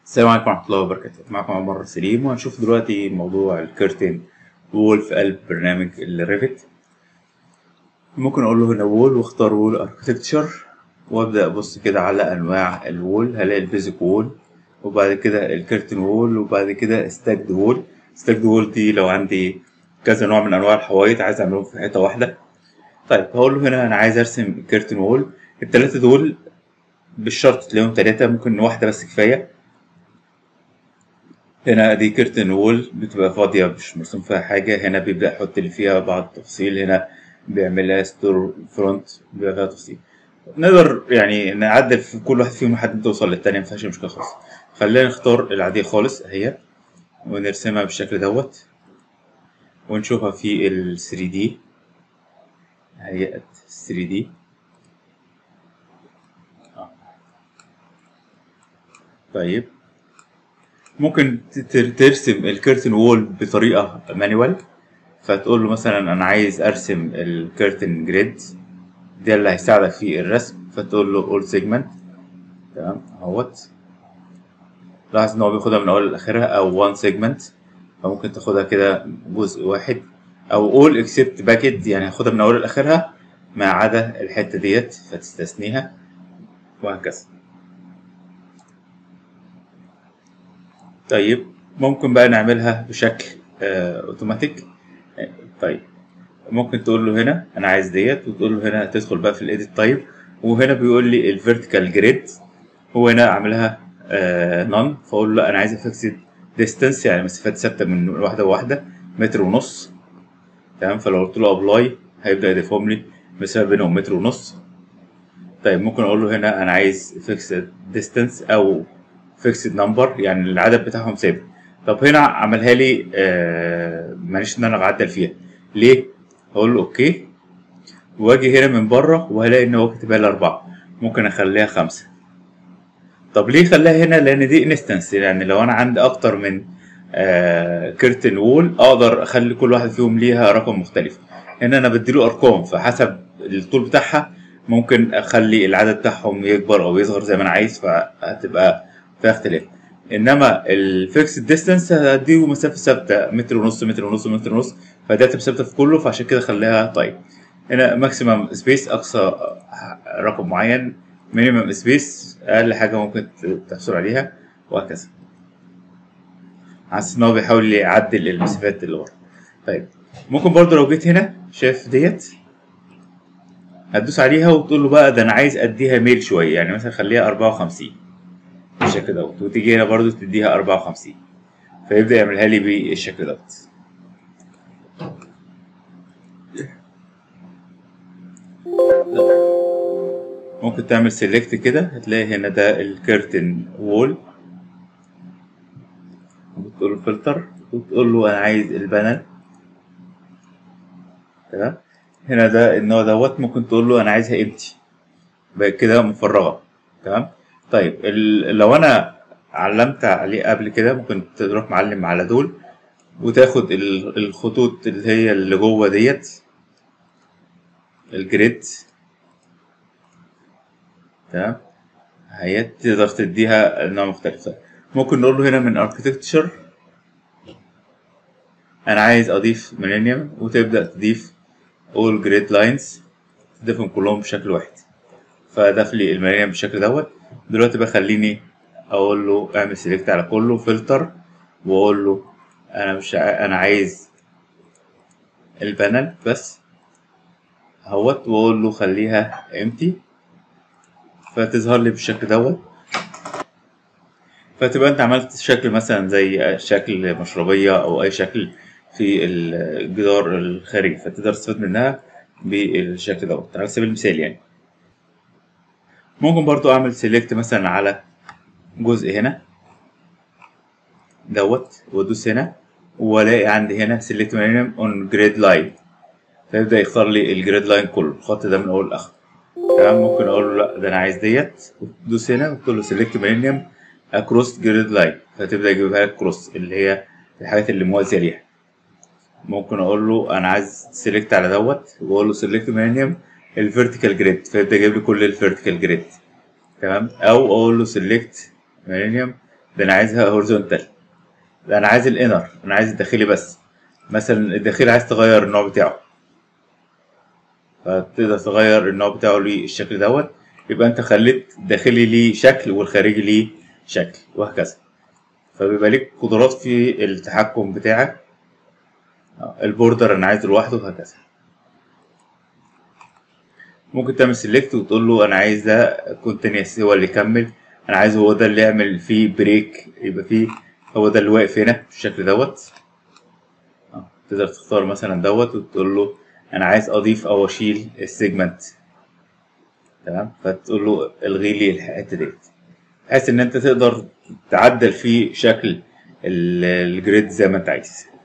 السلام عليكم ورحمة الله وبركاته معكم عمر سليم وهنشوف دلوقتي موضوع الكيرتين وول في قلب برنامج الريفت ممكن اقول له هنا وول واختار وول اركتكتشر وابدا ابص كده على انواع الوول هلاقي البيزك وول وبعد كده الكيرتن وول وبعد كده ستاكد وول ستاكد وول دي لو عندي كذا نوع من انواع الحوايط عايز اعملهم في حته واحده طيب هقول له هنا انا عايز ارسم كيرتن وول التلاتة دول بالشرط تلاقيهم تلاتة ممكن واحدة بس كفاية هنا دي كيرتن وول بتبقى فاضية مش مرسوم فيها حاجة هنا بيبدأ يحط اللي فيها بعض التفاصيل هنا بيعملها ستور فرونت بيبقى فيها تفاصيل نقدر يعني نعدل في كل واحد فيهم لحد ما توصل للتانية مفيهاش مشكلة خالص خلينا نختار العادية خالص اهي ونرسمها بالشكل دوت ونشوفها في ال 3 دي هيئة 3 دي طيب ممكن ترسم الكيرتن وول بطريقة مانيوال فتقول له مثلا أنا عايز أرسم الكيرتن جريد ده اللي هيساعدك في الرسم فتقول له أول سيجمنت تمام اهوت لاحظ إن هو بياخدها من أول لآخرها أو وان سيجمنت فممكن تاخدها كده جزء واحد أو أول إكسبت باكيت يعني هاخدها من أول لآخرها ما عدا الحتة ديت فتستثنيها وهكذا طيب ممكن بقى نعملها بشكل آه اوتوماتيك طيب ممكن تقول له هنا انا عايز ديت وتقول له هنا تدخل بقى في الايديت طيب وهنا بيقول لي الفيرتيكال جريد هو هنا عاملها آه نون فاقول له لا انا عايز افكسد ديستانس يعني مسافات ثابته من واحده وواحده متر ونص تمام فلو قلت له ابلاي هيبدا يضيفهم لي مسافه بينهم متر ونص طيب ممكن اقول له هنا انا عايز فيكسد ديستانس او فيكسد نمبر يعني العدد بتاعهم ثابت طب هنا عملها لي آه معلش ان انا بعدل فيها ليه هقول له اوكي واجي هنا من بره وهلاقي ان هو كاتبها لي اربعه ممكن اخليها خمسه طب ليه خلاها هنا لان دي انستنس يعني لو انا عندي اكتر من آه كيرتن وول اقدر اخلي كل واحد فيهم ليها رقم مختلف هنا انا بديله ارقام فحسب الطول بتاعها ممكن اخلي العدد بتاعهم يكبر او يصغر زي ما انا عايز فهتبقى فيها اختلاف انما الفيكس ديستانس هديه مسافه ثابته متر ونص متر ونص متر ونص فدي هتبقى ثابته في كله فعشان كده خليها طيب هنا ماكسيمم سبيس اقصى رقم معين مينيمم سبيس اقل حاجه ممكن تحصل عليها وهكذا حاسس ان هو بيحاول يعدل المسافات اللي ورا طيب ممكن برضو لو جيت هنا شايف ديت هتدوس عليها وتقول له بقى ده انا عايز اديها ميل شويه يعني مثلا خليها 54 بالشكل دوت وتيجي هنا برضو تديها أربعة وخمسين فيبدأ يعملها لي بالشكل دوت ممكن تعمل سيلكت كده هتلاقي هنا ده الكيرتن وول وتقول له فلتر وتقول له انا عايز البانل تمام هنا ده النوع دوت ممكن تقول له انا عايزها امتي بقت كده مفرغه تمام طيب لو انا علمت عليه قبل كده ممكن تروح معلم على دول وتاخد الخطوط اللي هي اللي جوه ديت الجريد تمام هي تقدر تديها نوع مختلف ممكن نقول له هنا من اركتكتشر انا عايز اضيف ميلينيوم وتبدا تضيف all grid lines تضيفهم كلهم بشكل واحد فضاف لي الميلينيوم بالشكل دوت دلوقتي بخليني اقول له اعمل سيلكت على كله فلتر واقول له انا مش ع... انا عايز البانل بس اهوت واقول له خليها امتي فتظهر لي بالشكل دوت فتبقى انت عملت شكل مثلا زي شكل مشربية او اي شكل في الجدار الخارجي فتقدر تستفاد منها بالشكل دوت على سبيل المثال يعني ممكن برضو اعمل سيلكت مثلا على جزء هنا دوت وادوس هنا والاقي عندي هنا سيلكت مينيمم اون جريد لاين فيبدا يختار لي الجريد لاين كله الخط ده من اول لاخر تمام ممكن اقول له لا ده انا عايز ديت وتدوس هنا وتقول له سيلكت مينيمم اكروس جريد لاين فتبدا يجيبها لك كروس اللي هي الحاجات اللي موازيه ليها ممكن اقول له انا عايز سيلكت على دوت واقول له سيلكت مينيمم الفيرتيكال جريد فيبدا يجيب لي كل الفيرتيكال جريد تمام او اقول له سيلكت ميلينيوم ده انا عايزها هوريزونتال ده انا عايز الانر انا عايز الداخلي بس مثلا الداخلي عايز تغير النوع بتاعه فتقدر تغير النوع بتاعه للشكل دوت يبقى انت خليت الداخلي ليه شكل والخارجي ليه شكل وهكذا فبيبقى ليك قدرات في التحكم بتاعك البوردر انا عايزه لوحده وهكذا ممكن تعمل سيلكت وتقول له انا عايز ده كونتينيوس هو اللي يكمل انا عايز هو ده اللي يعمل فيه بريك يبقى فيه هو ده اللي واقف هنا بالشكل دوت اه تقدر تختار مثلا دوت وتقول له انا عايز اضيف او اشيل السيجمنت تمام فتقول له الغي لي الحته ديت بحيث ان انت تقدر تعدل في شكل الجريد زي ما انت عايز